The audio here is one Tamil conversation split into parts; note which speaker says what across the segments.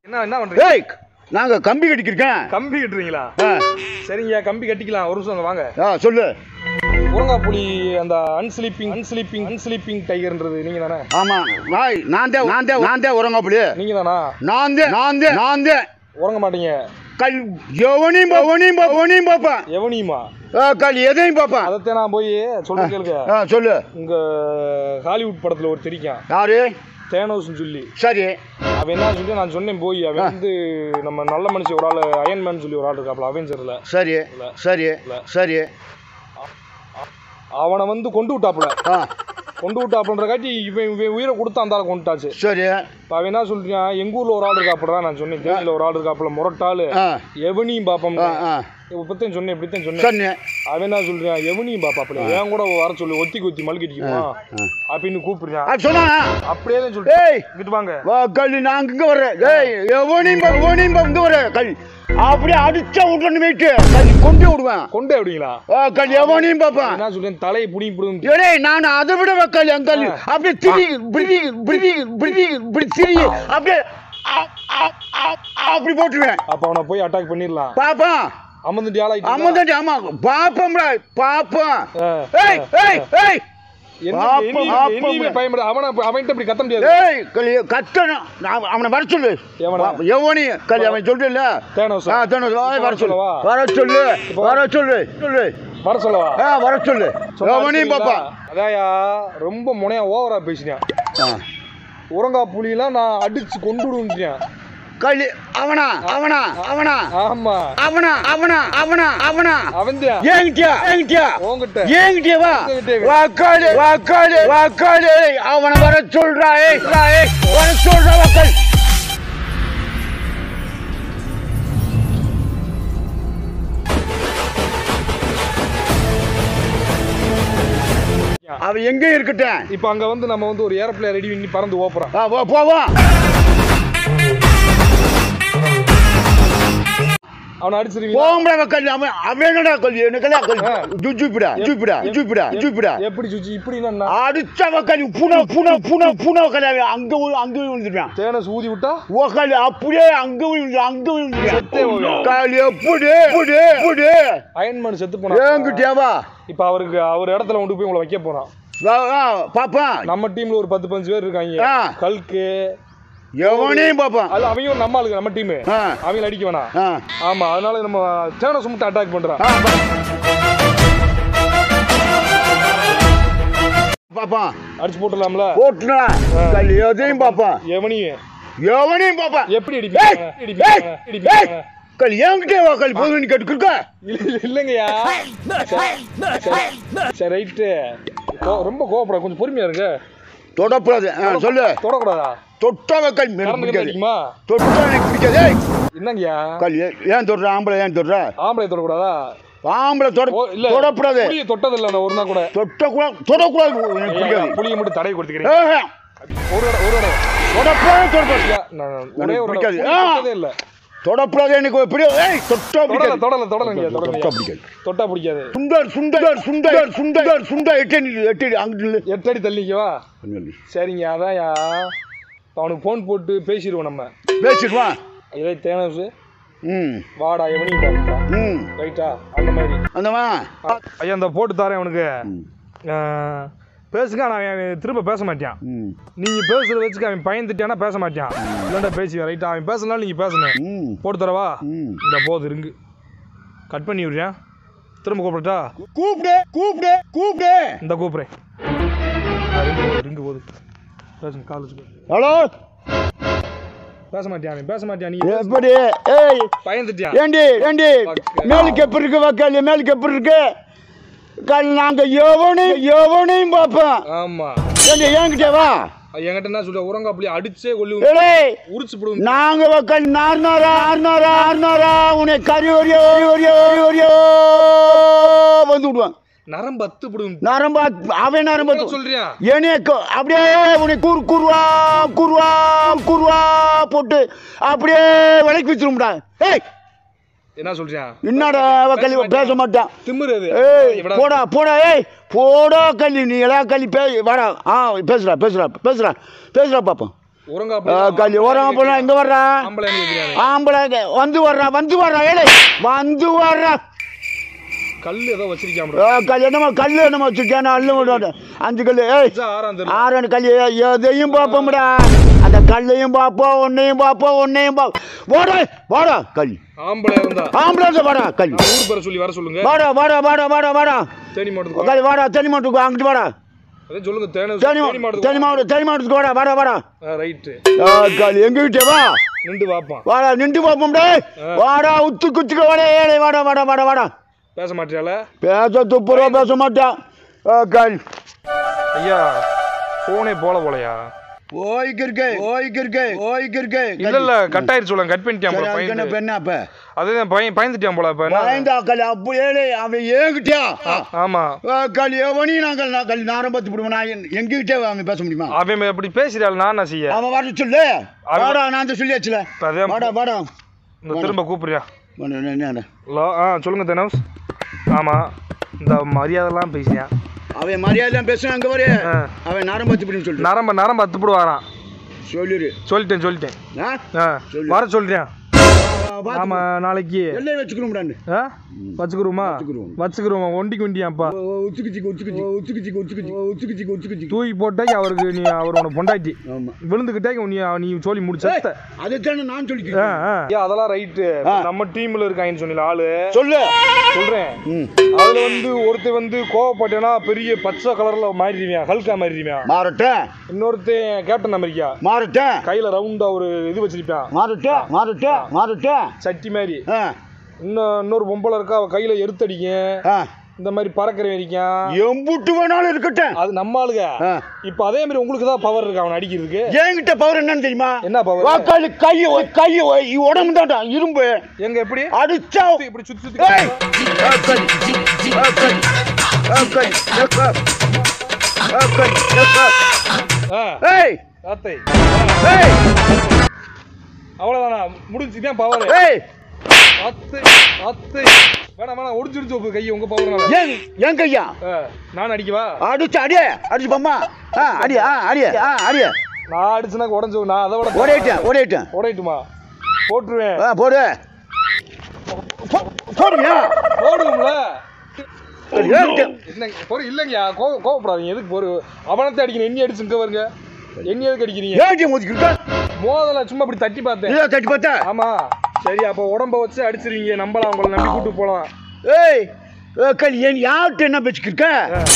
Speaker 1: என்ன என்ன பண்றீங்க
Speaker 2: ஏய் நாங்க கம்பி கட்டிக்கிருக்கேன்
Speaker 1: கம்பி கட்டுறீங்களா
Speaker 2: ஆ,
Speaker 1: சரிங்க கம்பி கட்டிக்கலாம் ஒரு நிமிஷம் அங்க வாங்க
Speaker 2: ஆ, சொல்லு
Speaker 1: முருங்காப்புலி அந்த அன்ஸ்லீப்பிங் அன்ஸ்லீப்பிங் அன்ஸ்லீப்பிங் டைகர்ன்றது நீங்க தானே
Speaker 2: ஆமா நாய் நான் தான் நான் தான் நான் தான் உறங்கப்படி
Speaker 1: நீங்க தானா
Speaker 2: நான் தான் நான் தான் நான் தான்
Speaker 1: உறங்க மாட்டீங்க
Speaker 2: கல் எவனையும் பா- எவனையும் பா- எவனையும் பார்ப்பேன்
Speaker 1: எவனியுமா
Speaker 2: ஆ, கல் எதையும் பார்ப்பேன்
Speaker 1: அதைத்தான் நான் போய் சொல்ல கேளுங்க
Speaker 2: ஆ, சொல்லு
Speaker 1: உங்க ஹாலிவுட் படத்துல ஒரு தெரியும்
Speaker 2: யாரு
Speaker 1: தேனோஸ்னு சொல்லி
Speaker 2: சரி
Speaker 1: அவன் என்ன சொல்லி நான் சொன்னேன் போய் அவன் வந்து நம்ம நல்ல மனுஷன் ஒரு ஆள் அயன்மேன் சொல்லி ஒரு ஆள் இருக்காப்ல அவெஞ்சர்ல
Speaker 2: சரி சரி சரி
Speaker 1: அவனை வந்து கொண்டு விட்டாப்புல
Speaker 2: ஆ
Speaker 1: கொண்டு விட்டாப்புன்றக்காட்டி இவன் இவன் உயிரை கொடுத்து அந்த ஆளை கொண்டுட்டாச்சு
Speaker 2: சரி
Speaker 1: இப்போ அவன் என்ன சொல்றான் எங்க ஊர்ல ஒரு ஆள் இருக்காப்புல நான் சொன்னேன் தேனியில ஒரு ஆள் இருக்காப்புல முரட்டாளு
Speaker 2: ஆ
Speaker 1: எவனியும் பாப்போம்
Speaker 2: ஆ ஆ
Speaker 1: இப்பத்தையும் சொன்னேன் இப்படித்தான் சொன்னேன்
Speaker 2: சொன்னேன்
Speaker 1: அவன் என்ன சொல்றான் எவனியும் பாப்பாப்புல என் கூட வர சொல்லி ஒத்தி கொத்தி மல்கிட்டிக்குமா அப்படின்னு கூப்பிடுறான்
Speaker 2: ஆ சொன்னா
Speaker 1: அப்படியே தான் சொல்லிட்டு
Speaker 2: ஏய்
Speaker 1: இங்கிட்டு வாங்க
Speaker 2: வா கல் நான் இங்க வர்றேன் ஏய் எவனையும் பா- எவனையும் பா- இங்க வர்றேன் கல் அப்படியே அடிச்சா விட்டுன்னு போயிட்டு கல் கொண்டு விடுவேன்
Speaker 1: கொண்டே அப்படிங்களா
Speaker 2: ஆ, கல் எவனையும் பார்ப்பேன்
Speaker 1: என்ன சொல்றேன் தலையை புடி புடுங்க
Speaker 2: ஏடே நான் அதை விட வைக்கல என் கல் அப்படியே திரி பிடி பிடி பிடி பிடி திரி அப்படியே ஆ- ஆ- ஆ- அப்படி போட்டுருவேன்
Speaker 1: அப்ப அவனை போய் அட்டாக் பண்ணிடலாம்
Speaker 2: பாப்பா
Speaker 1: அமர்ந்துட்டு ஆளாயிட்டு
Speaker 2: ஆமா தாண்டி ஆமா பாப்பம்டா பாப்பம்
Speaker 1: ஆ.
Speaker 2: ஏய் ஏய் ஏய்
Speaker 1: என்ன
Speaker 2: பாப்போம்,
Speaker 1: என்னையுமே-
Speaker 2: பாப்போம்.
Speaker 1: என்னையுமே பயப்பட அவனை அவன்கிட்ட இப்படி கத்த முடியாது
Speaker 2: ஏய் கலி கத்தணும் நான் அவனை வர சொல்லு
Speaker 1: எவனை?
Speaker 2: எவனி கலி அவன் சொல்றல
Speaker 1: தேனோஸ்
Speaker 2: ஆ தனு வர
Speaker 1: வர
Speaker 2: சொல்லு
Speaker 1: சொல்லவா?
Speaker 2: வர சொல்லு வர சொல்லு சொல்லு
Speaker 1: வர சொல்லவா
Speaker 2: ஆ வர சொல்லு
Speaker 1: சொன்னா
Speaker 2: எவனையும் பாப்பா
Speaker 1: அடிச்சிருவீங்களா? அதாயா ரொம்ப முனையா ஓவரா பேசினேன்
Speaker 2: ஆ.
Speaker 1: உரங்கா புலியெல்லாம் நான் அடிச்சு கொண்டு விடுன்றேன்
Speaker 2: கலி அவனா அவனா அவனா
Speaker 1: ஆமா
Speaker 2: அவனா அவனா அவனா அவனா
Speaker 1: அவன்தான்
Speaker 2: ஏங்கிட்டியா ஏங்கிட்டியா
Speaker 1: உன்கிட்ட
Speaker 2: ஏங்கிட்டியா வா
Speaker 1: உன்கிட்டயே.
Speaker 2: வாக்காடு வாக்காடு வாக்காடு அவனை வர சொல்றா ஏய் ஏய், வர சொல்றா வாக்காடு அவன் எங்க இருக்கட்டும்
Speaker 1: இப்ப அங்க வந்து நம்ம வந்து ஒரு ஏரோப்ளேன் ரெடி பண்ணி பறந்து ஓப்புறோம்
Speaker 2: ஆ, போ- போவோம்
Speaker 1: அவனை அடிச்சிருவீங்க
Speaker 2: போகும்போது கல்வி அவன் அவன் என்னடா கல்வி எனக்கெல்லாம் கல்வி ஜூப்பிடா ஜூப்பிடா ஜூப்பிடா ஜூப்பிடா
Speaker 1: எப்படி சுச்சி இப்படி என்ன
Speaker 2: அடிச்சவ கல்வி புன புன புன புன கல்வி அங்க விழு- அங்க விழுந்துட்டான்
Speaker 1: தேனஸ் ஊதி விட்டா
Speaker 2: ஓக்காலி அப்படியே அங்க விழுந்து அங்க
Speaker 1: செத்தே
Speaker 2: விழுந்து
Speaker 1: போகும்.
Speaker 2: காலி எப்படி எப்படி எப்படி
Speaker 1: அயன்மேன் செத்து போனா
Speaker 2: ஏங்கிட்டியாவா
Speaker 1: இப்ப அவருக்கு அவர் இடத்துல கொண்டு போய் உங்களை வைக்க போறான்
Speaker 2: பாப்பா
Speaker 1: நம்ம டீம்ல ஒரு பத்து பதினஞ்சு பேர் இருக்காங்க
Speaker 2: ஆ.
Speaker 1: கல்கு
Speaker 2: எவனையும் பாப்பான்
Speaker 1: அது அவங்க ஒரு நம்ம ஆளுங்க நம்ம டீம்
Speaker 2: ஆ.
Speaker 1: அவங்கள அடிக்க வேணாம்
Speaker 2: ஆ.
Speaker 1: ஆமா அதனால நம்ம தேனஸ் மட்டும் அட்டாக் பண்றான்
Speaker 2: ஆ, பா- பாப்பான்
Speaker 1: அடிச்சு போட்டுடலாம்ல
Speaker 2: போட்டுனா கல் எதையும் பாப்பான்
Speaker 1: எவனையும்
Speaker 2: எவனையும் பாப்பான்
Speaker 1: எப்படி
Speaker 2: ஏய்,
Speaker 1: அடிப்பீங்க
Speaker 2: ஏய்,
Speaker 1: அடிப்பீங்க
Speaker 2: ஏய்,
Speaker 1: அடிப்பீங்க
Speaker 2: கல் என்கிட்டே வா கல் போதும் கேட்டுக்கிருக்க
Speaker 1: இல்ல இல்ல, இல்லைங்கய்யா சரி, சரி, சரி ரைட்டு ரொம்ப கோவப்பட கொஞ்சம் பொறுமையா இருங்க
Speaker 2: தொடக்கூடாது ஆ, சொல்லு
Speaker 1: தொடக்கூடாதா
Speaker 2: தொட்டாவ கல் எனக்கு
Speaker 1: கறந்து
Speaker 2: பிடிக்காது
Speaker 1: அடிக்குமா
Speaker 2: தொட்டா எனக்கு பிடிக்காது ஏய்,
Speaker 1: என்னங்கய்யா
Speaker 2: கல் ஏ- ஏன் தொடுற ஆம்பளை ஏன் தொடுற
Speaker 1: ஆம்பளை தொடக்கூடாதா
Speaker 2: ஆம்பளை தொட
Speaker 1: ஓ, இல்ல
Speaker 2: தொடக்கூடாது
Speaker 1: புளிய தொட்டதில்ல நான் ஒரு நாள் கூட
Speaker 2: தொட்டக்கூடாது தொடக்கூடாது எனக்கு பிடிக்காது
Speaker 1: புளிய மட்டும் தடை கொடுத்துக்கிறேன்
Speaker 2: ஏய்,
Speaker 1: ஒரு தடவை ஒரு தடவை
Speaker 2: தொடக்கூடாது தொடக்கூடாது
Speaker 1: ஐயா, நான் ஒரே
Speaker 2: எனக்கு
Speaker 1: ஒரு
Speaker 2: பிடிக்காது.
Speaker 1: தடவை
Speaker 2: ஆ.
Speaker 1: தொட்டதே இல்ல
Speaker 2: தொடக்கூடாது எனக்கு பிடிக்காது ஏய் தொட்டா
Speaker 1: தொடல
Speaker 2: பிடிக்காது
Speaker 1: தொடல தொடலங்க
Speaker 2: தொட்டா
Speaker 1: தொடலங்க
Speaker 2: பிடிக்காது
Speaker 1: தொட்டா பிடிக்காது
Speaker 2: சுண்டர் சுண்டர் சுண்டர் சுண்டர் சுண்டர் எட்டு எட்டு அங்கிட்டு
Speaker 1: எட்டடி தள்ளிக்கவா சரிங்க அதான்யா அவனுக்கு ஃபோன் போட்டு பேசிடுவோம் நம்ம
Speaker 2: பேசிடுவான்
Speaker 1: இதே தேனஸ்
Speaker 2: ம்
Speaker 1: வாடா எவனையும் பாருடா
Speaker 2: ம்
Speaker 1: ரைட்டா அந்த மாதிரி
Speaker 2: அந்தமா
Speaker 1: ஐயா இந்த போட்டு தரேன் அவனுக்கு
Speaker 2: ம்.
Speaker 1: ஆஹ், பேசுங்க ஆனால் அவன் திரும்ப பேச மாட்டான்
Speaker 2: ம்
Speaker 1: நீங்கள் பேசுகிற வச்சுக்க அவன் பயந்துட்டானா பேச மாட்டான் இல்லைண்டா பேசி ரைட்டா அவன் பேசலாம் நீங்கள் பேசணும்
Speaker 2: ம்
Speaker 1: போட்டு தரவா
Speaker 2: ம்
Speaker 1: இந்த போது இருங்கு கட் பண்ணி விடுறேன் திரும்ப கூப்பிடட்டா
Speaker 2: கூப்பிடு கூப்பிடு கூப்பிடு
Speaker 1: இந்த கூப்பிட்றேன் ரிங்கு போகுது பேசுங்க காலேஜ்
Speaker 2: ஹலோ
Speaker 1: பேச மாட்டியா அவன் பேச மாட்டியா நீ
Speaker 2: எப்படி ஏய்
Speaker 1: பயந்துட்டியான்
Speaker 2: ஏண்டி ஏண்டி மேலுக்கு எப்படி இருக்கு வக்காலி மேலுக்கு எப்படி இருக்கு கல் நாங்க எவனையும் எவனையும் பார்ப்போம்
Speaker 1: ஆமா
Speaker 2: ஏண்டி என்கிட்ட வா
Speaker 1: என்கிட்ட என்ன சொல்ற உரங்க அப்படியே அடிச்சே கொல்லி
Speaker 2: ஏய்
Speaker 1: உரிச்சு போடுவோம்
Speaker 2: நாங்க வக்கால் நார்னாரா ஆர்னாரா ஆர்னாரா உன்னை கறி ஒரியோ ஒரியோ ஒரியோ வந்து விடுவான்
Speaker 1: நரம்பு அத்து போடுவோம்
Speaker 2: நரம்பா அவன் நரம்பு
Speaker 1: சொல்றியா
Speaker 2: எனக்கு அப்படியே உன்னை கூறு கூறுவா கூறுவா கூறுவா போட்டு அப்படியே விலைக்கு வச்சிரும்டா ஏய்
Speaker 1: என்ன சொல்றியா
Speaker 2: என்னடா அவ கல்வி பேச மாட்டான்
Speaker 1: திமிரு அது
Speaker 2: ஏய்
Speaker 1: இவடா-
Speaker 2: போடா போடா ஏய் போடா கல்வி நீ எல்லாம் கல்வி பே வாடா ஆ பேசுடா பேசுடா பேசுடா பேசுடா பாப்போம்
Speaker 1: உறங்காப்புல
Speaker 2: கல் உரம் போனா இங்க வர்றா
Speaker 1: ஆம்பளை என்ன கேக்குறாங்க
Speaker 2: ஆம்பளை இங்க வந்து வர்றா வந்து வர்றா ஏழை வந்து வர்றா
Speaker 1: கல் ஏதோ வச்சிருக்கான் bro.
Speaker 2: கல் என்னமோ கல் என்னமோ வச்சுருக்கேன் அள்ளு விடாத அஞ்சு கல் ஏய்
Speaker 1: அஞ்சா ஆறாம் தெரியல
Speaker 2: ஆறாண்டு கல் எதையும் பார்ப்போம்டா அந்த கல்லையும் பார்ப்போம் ஒன்னையும் பார்ப்போம் ஒன்னையும் பா வாடா வாடா கல்
Speaker 1: ஆம்பளை இருந்தா
Speaker 2: ஆம்புலன்ஸ் வாடா கல்
Speaker 1: நான் ஊர் பேரை சொல்லி வர சொல்லுங்க
Speaker 2: வாடா வாடா வாடா வாடா வாடா
Speaker 1: தேனி மாவட்டத்துக்கு
Speaker 2: கல் வாடா தெனி மாவட்டத்துக்கு அங்கிட்டு வாடா
Speaker 1: அதே சொல்லுங்க தேனி
Speaker 2: தெனி
Speaker 1: தேனி
Speaker 2: மாவட்டம் தெனி
Speaker 1: மாவட்டத்துக்கு
Speaker 2: மாவட்டம் தெனி மாவட்டத்துக்கு வாடா வாடா வாடா
Speaker 1: ரைட்டு
Speaker 2: ஆ, கல் எங்க கிட்ட வா
Speaker 1: நின்று பார்ப்பான்
Speaker 2: வாடா நின்று பார்ப்போம்டா வாடா உத்து குத்துக்க வாடா ஏழை வாடா வாடா வாடா வாடா
Speaker 1: பேச மாட்டியால
Speaker 2: பேச துப்புரவா பேச மாட்டான் ஆ, கல்
Speaker 1: ஐயா போனே போல போலையா
Speaker 2: ஓய்க்கு இருக்கே ஓய்க்கு இருக்கே ஓய்க்கு இருக்கே
Speaker 1: இல்ல இல்ல கட் ஆயிருச்சு சொல்லுங்க கட் பண்ணிட்டான் போல
Speaker 2: சரி, அதுக்கு என்ன
Speaker 1: பயந்து
Speaker 2: பெண்ணா அப்ப
Speaker 1: அதுதான் பையன் பயந்துட்டான் போல இப்ப என்ன
Speaker 2: பயந்தா கல் அப்ப ஏழை அவன் ஏங்கிட்டியா
Speaker 1: ஆமா
Speaker 2: கல் எவனையும் நாங்கள் நான் கல் நாரம் பத்து விடுவேன் நான் என்- எங்ககிட்டே அவன் பேச முடியுமா
Speaker 1: அவன் அப்படி பேசுறாள் நான் என்ன செய்ய
Speaker 2: அவன் வர சொல்லு
Speaker 1: அவன்
Speaker 2: வாடா நான் தான் சொல்லியாச்சுல
Speaker 1: இப்ப அதே
Speaker 2: வாடா வாடா
Speaker 1: இந்த திரும்ப கூப்பிடுறியா
Speaker 2: வாடா, என்ன, என்ன?
Speaker 1: ஹலோ ஆ சொல்லுங்க தனோஸ் ஆமா இந்த மரியாதைலாம் பேசினேன்
Speaker 2: அவன் மரியாதை பேசுறான் அங்க வர
Speaker 1: ஆ.
Speaker 2: அவன் நாரம் பத்து விடுன்னு சொல்லிட்டு
Speaker 1: நரம்ப நரம்ப அத்துப்பிடு வரான்
Speaker 2: சொல்லிடு
Speaker 1: சொல்லிட்டேன் சொல்லிட்டேன்
Speaker 2: ஆ?
Speaker 1: ஆ
Speaker 2: சொல்லு.
Speaker 1: வர சொல்றேன்
Speaker 2: பார்த்து
Speaker 1: ஆமா நாளைக்கு
Speaker 2: எல்லையை வச்சுக்கணும்டான்னு
Speaker 1: ஆ வச்சுக்கிறோமா
Speaker 2: வச்சுக்கிருவோம்.
Speaker 1: வச்சுக்கிறோம் ஒண்டிக்கு ஒண்டியாப்பா
Speaker 2: உத்துக்குச்சிக்கு உத்துக்குச்சி உத்துக்குச்சிக்கு உத்துக்குச்சி உத்துக்குச்சிக்கு உத்துக்குச்சி
Speaker 1: தூக்கி போட்டாக்கி அவருக்கு நீ அவர் உனக்கு பொண்டாட்டி
Speaker 2: ஆமா
Speaker 1: விழுந்துக்கிட்டாக்கி நீ நீ சொல்லி முடிச்ச
Speaker 2: அதைத்தானே நான் சொல்லிக்கிறேன்
Speaker 1: அதெல்லாம் ரைட்டு
Speaker 2: ஆ.
Speaker 1: நம்ம டீம்ல இருக்காங்கன்னு சொன்னீங்க ஆளு
Speaker 2: சொல்லு
Speaker 1: சொல்றேன்
Speaker 2: ம்
Speaker 1: அதுல வந்து ஒருத்தன் வந்து கோவப்பட்டேன்னா பெரிய பச்சை கலர்ல மாறிடுவேன் ஹல்கா மாறிடுவேன்
Speaker 2: மாறட்டேன்
Speaker 1: இன்னொருத்தன் கேப்டன் அமெரிக்கா
Speaker 2: மாறட்டேன்
Speaker 1: கையில ரவுண்டா ஒரு இது வச்சிருப்பான்
Speaker 2: மாறட்டேன் மாறட்டேன் மாறட்டேன்
Speaker 1: சட்டி மாதிரி
Speaker 2: ஆ
Speaker 1: இன்னும் இன்னொரு பொம்பளை இருக்கா அவ கையில எருத்தடிக்கும்
Speaker 2: ஆ
Speaker 1: இந்த மாதிரி பறக்கிற வரைக்கும்
Speaker 2: எம்புட்டு வேணாலும் இருக்கட்டும்
Speaker 1: அது நம்ம ஆளுங்க
Speaker 2: ஆ.
Speaker 1: இப்ப அதே மாதிரி உங்களுக்கு தான் பவர் இருக்கு அவன் அடிக்கிறதுக்கு
Speaker 2: என்கிட்ட பவர் என்னன்னு தெரியுமா
Speaker 1: என்ன power?
Speaker 2: வாக்காளி கை கை உடம்பு தான்டா இரும்பு
Speaker 1: எங்க எப்படி
Speaker 2: அடிச்சா
Speaker 1: சுத்தி, இப்படி சுத்தி சுத்தி
Speaker 2: ஏய்!
Speaker 1: காட்டுங்க.
Speaker 2: வாக்காளி, வாக்காளி, வாக்காளி, வாக்காளி, வாக்காளி, வாக்காளி.
Speaker 1: ஆ,
Speaker 2: ஏய்
Speaker 1: தாத்தை.
Speaker 2: ஏய்
Speaker 1: அவ்வளவுதானா முடிஞ்சுதான் பவர்
Speaker 2: ஏய்
Speaker 1: அத்து அத்து வேணாம் வேணாம் ஒடிஞ்சிருச்சு உங்க கையை உங்க பவர்னால
Speaker 2: ஏன் என் கையா
Speaker 1: நான் அடிக்கவா
Speaker 2: அடிச்சு அடியே அடிச்சு பம்மா ஆ அடி ஆ அடியே ஆ அடியே
Speaker 1: நான் அடிச்சுனா உடஞ்சு நான் அதை விட
Speaker 2: ஓடிட்டேன் ஓடிட்டேன்
Speaker 1: உடையட்டுமா போட்டுருவேன்
Speaker 2: ஆ போடு போ- போடுவியா
Speaker 1: போடுவோம்ல
Speaker 2: ஏன்ட்ட?
Speaker 1: என்ன பொறு இல்லைங்கய்யா கோவ கோவப்படாதீங்க எதுக்கு பொறு அவனத்தை அடிக்கணும் எண்ணி அடிச்சு இங்க வருங்க எண்ணி எதுக்கு அடிக்கிறீங்க
Speaker 2: ஏன்டி மோதிக்கிட்ட
Speaker 1: மோதல சும்மா இப்படி தட்டி பார்த்தேன்
Speaker 2: இதை தட்டி பார்த்தா
Speaker 1: ஆமா சரி அப்ப உடம்ப வச்சு அடிச்சிருவீங்க நம்பலாம் உங்களை நம்பி கூட்டு போலாம்
Speaker 2: ஏய் ஏக்கல் ஏன் யார்கிட்ட என்ன பேசிக்கிருக்க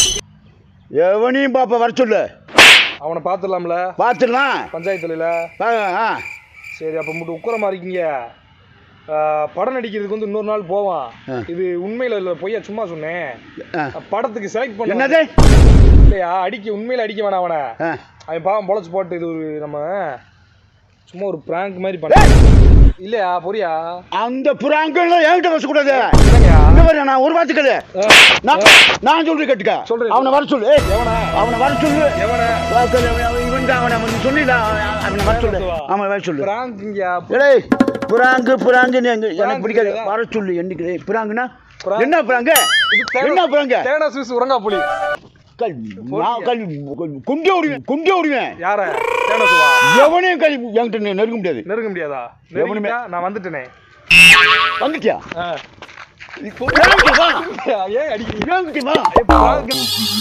Speaker 2: எவனையும் பாப்பா வர சொல்லு
Speaker 1: அவனை பாத்துடலாம்ல
Speaker 2: பார்த்துடலாம்
Speaker 1: பஞ்சாயத்துல
Speaker 2: ஆ ஆ
Speaker 1: சரி அப்ப மட்டும் உக்கரமா இருக்கீங்க ஆ, படம் நடிக்கிறதுக்கு வந்து இன்னொரு நாள் போவான்
Speaker 2: ஆ.
Speaker 1: இது உண்மையில இல்ல பொய்யா சும்மா சொன்னேன்
Speaker 2: ஆ.
Speaker 1: படத்துக்கு செலக்ட் பண்ண
Speaker 2: என்னது
Speaker 1: இல்லையா அடிக்க உண்மையில அடிக்க வேணாம் அவனை
Speaker 2: ஆ.
Speaker 1: அவன் பாவம் பொழைச்சு போட்டு இது ஒரு நம்ம சும்மா ஒரு பிராங்க் மாதிரி பண்ண இல்லையா பொரியா
Speaker 2: அந்த புறாங்கெல்லாம் என்கிட்ட பேசக்கூடாது
Speaker 1: இல்லையா
Speaker 2: இங்க வர நான் ஒரு வார்த்தைக்கல நான் நான் சொல்றேன் கேட்டுக்க
Speaker 1: சொல்றேன்.
Speaker 2: அவனை வர சொல்லு ஏய்,
Speaker 1: எவனா
Speaker 2: அவனை வர சொல்லு
Speaker 1: எவன
Speaker 2: வாக்கல், அவன் அவன் இவன் தான் அவனை அவன் சொல்லிடா அவனை வர சொல்லு அவனை வர சொல்லு
Speaker 1: பிராங்க்ங்கயா
Speaker 2: ஏய் புறாங்கு புறாங்குன்னு எங்க எனக்கு
Speaker 1: புறாங்கு
Speaker 2: பிடிக்காது
Speaker 1: இல்லையா?
Speaker 2: வர சொல்லு என்னைக்கு புறாங்குன்னா
Speaker 1: புறாங்கு.
Speaker 2: என்ன புறாங்க என்ன புறாங்க
Speaker 1: தேனா சுவிஸ் உறங்கா புலி
Speaker 2: கல் நான் கல் குண்டே விடுவேன் குண்டே விடுவேன்
Speaker 1: யார தேனா சுவா
Speaker 2: எவனையும் கல் என்கிட்ட நெ- நெருங்க முடியாது
Speaker 1: நெருங்க முடியாதா
Speaker 2: எவனுமே-
Speaker 1: நெருங்கிட்டா நான் வந்துட்டேனே
Speaker 2: வந்துட்டியா
Speaker 1: ஆ.
Speaker 2: என்கிட்ட வா
Speaker 1: ஏன் அடிக்கிறீங்க
Speaker 2: என்கிட்ட வா
Speaker 1: ஏய், prank.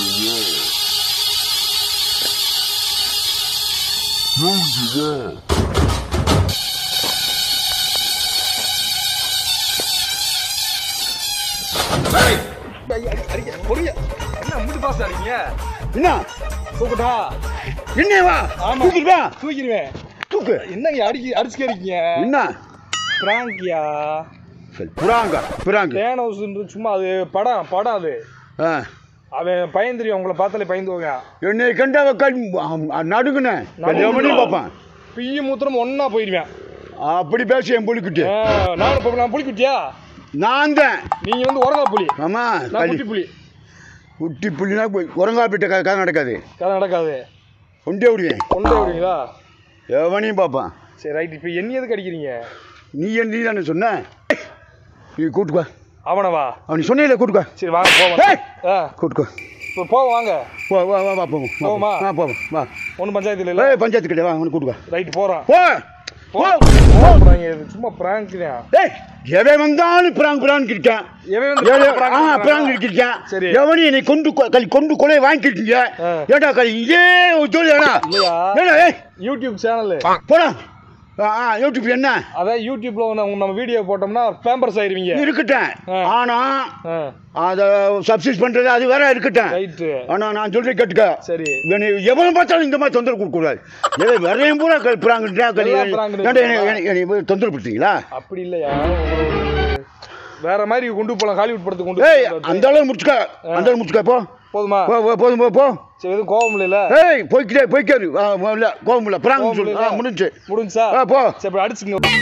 Speaker 1: ஏய், அடி- அடி- அடிக்க, பொறுங்க. என்ன அம்பிட்டு fast ஆ அடிக்கிறீங்க?
Speaker 2: என்ன
Speaker 1: தூக்கட்டா?
Speaker 2: என்ன வா
Speaker 1: ஆமா.
Speaker 2: தூக்கிட்டு வா
Speaker 1: தூக்கிடுவேன்.
Speaker 2: தூக்கு
Speaker 1: என்னங்க அடிக்க அடிச்சுக்க இருக்கீங்க
Speaker 2: என்ன
Speaker 1: பிராங்கியா
Speaker 2: சரி புறாங்க புறாங்க
Speaker 1: தேனோஸ்ன்றது சும்மா அது படம் படம் அது
Speaker 2: ஆ
Speaker 1: அவன் பயந்துருவான் உங்களை பார்த்தாலே பயந்துவாங்க
Speaker 2: என்னை கண்டவ கண் நடுங்குனேன் எவனையும் பார்ப்பான்
Speaker 1: பிய்யும் மூத்திரம் ஒன்னா போயிடுவேன்
Speaker 2: அப்படி பேசி என் புலிக்கிட்டு
Speaker 1: ஆ, நான் இப்ப நான் புலி குட்டியா
Speaker 2: நான் தான்
Speaker 1: நீங்க வந்து உரங்கா புலி
Speaker 2: ஆமா
Speaker 1: நான்
Speaker 2: களி
Speaker 1: குட்டி புலி
Speaker 2: குட்டி புள்ளினா உறங்காப்பிட்ட க கதை நடக்காது
Speaker 1: கதை நடக்காது
Speaker 2: கொண்டே விடுவேன்
Speaker 1: கொண்டே விடுவீங்களா
Speaker 2: எவனையும் பார்ப்பான்
Speaker 1: சரி ரைட் இப்போ என்ன எதுக்கு அடிக்கிறீங்க
Speaker 2: நீ என்ன நீ தானே சொன்ன நீ கூட்டுக்கோ
Speaker 1: அவனவா
Speaker 2: அவன் சொன்னேல கூட்டுக்கோ
Speaker 1: சரி வாங்க போவோம்
Speaker 2: ஏய்!
Speaker 1: ஆ
Speaker 2: கூட்டுக்கோ
Speaker 1: இப்போ போவோம் வாங்க
Speaker 2: போ வா வா வா போவோம் வா,
Speaker 1: போவோமா?
Speaker 2: வா போவோம் வா
Speaker 1: ஒன்றும் பஞ்சாயத்து இல்லை
Speaker 2: ஏய் பஞ்சாயத்து கிட்ட வா உனக்கு கூட்டுக்கோ
Speaker 1: ரைட் போகிறோம்
Speaker 2: போ போ
Speaker 1: போகிறாங்க இது சும்மா ப்ராங்க் தான்
Speaker 2: ஏய் எவன் வந்தாலும் பிராங்க் பிராங்க் இருக்கேன்
Speaker 1: எவன் வந்து
Speaker 2: எவன்
Speaker 1: prank
Speaker 2: ஆ
Speaker 1: பண்றானா?
Speaker 2: பிராங்க் இருக்கேன்
Speaker 1: சரி.
Speaker 2: எவனி என்னை கொண்டு கொ- கல் கொண்டு கொலை வாங்கிக்கிட்டீங்க
Speaker 1: ஆ.
Speaker 2: ஏடா கல் இதே ஒரு சொல்லு ஏடா
Speaker 1: இல்லையா
Speaker 2: ஏடா ஏய்
Speaker 1: யூடியூப் சேனலு
Speaker 2: போடா ஆ ஆ, யூடியூப் என்ன
Speaker 1: அதான் யூடியூப்ல நம்ம நம்ம வீடியோ போட்டோம்னா ஃபேம்பர்ஸ் ஆயிருவீங்க
Speaker 2: இருக்கட்டும்
Speaker 1: ஆ.
Speaker 2: ஆனா அதை சப்சிஸ் பண்றது அது வேற இருக்கட்டும்
Speaker 1: ரைட்டு
Speaker 2: ஆனா நான் சொல்றேன் கேட்டுக்க
Speaker 1: சரி
Speaker 2: இவனை எவனை பார்த்தாலும் இந்த மாதிரி தொந்தரவு கொடுக்கக்கூடாது ஏதோ வரையும் பூரா கல்புறாங்க
Speaker 1: எல்லாம் prank
Speaker 2: என்னை தொந்தரவு படுத்தீங்களா
Speaker 1: அப்படி இல்லையா ஒரு- வேற மாதிரி கொண்டு போலாம் ஹாலிவுட் படத்துக்கு கொண்டு
Speaker 2: ஏய்
Speaker 1: போலாம்.
Speaker 2: அந்த அளவு முடிச்சுக்க அந்த அளவு முடிச்சுக்க போ
Speaker 1: போதுமா
Speaker 2: போ போ, போதும் போ போ
Speaker 1: சரி எதுவும் கோவம் இல்லைல்ல
Speaker 2: ஏய் போய்க்கிட்டே போய்க்காரு இல்ல கோவம் இல்லை பிராங்க்
Speaker 1: கோவம்
Speaker 2: சொல்லு ஆ
Speaker 1: இல்லைல்ல?
Speaker 2: முடிஞ்சு
Speaker 1: முடிஞ்சா
Speaker 2: ஆ போ
Speaker 1: சரி அப்படி அடிச்சுங்க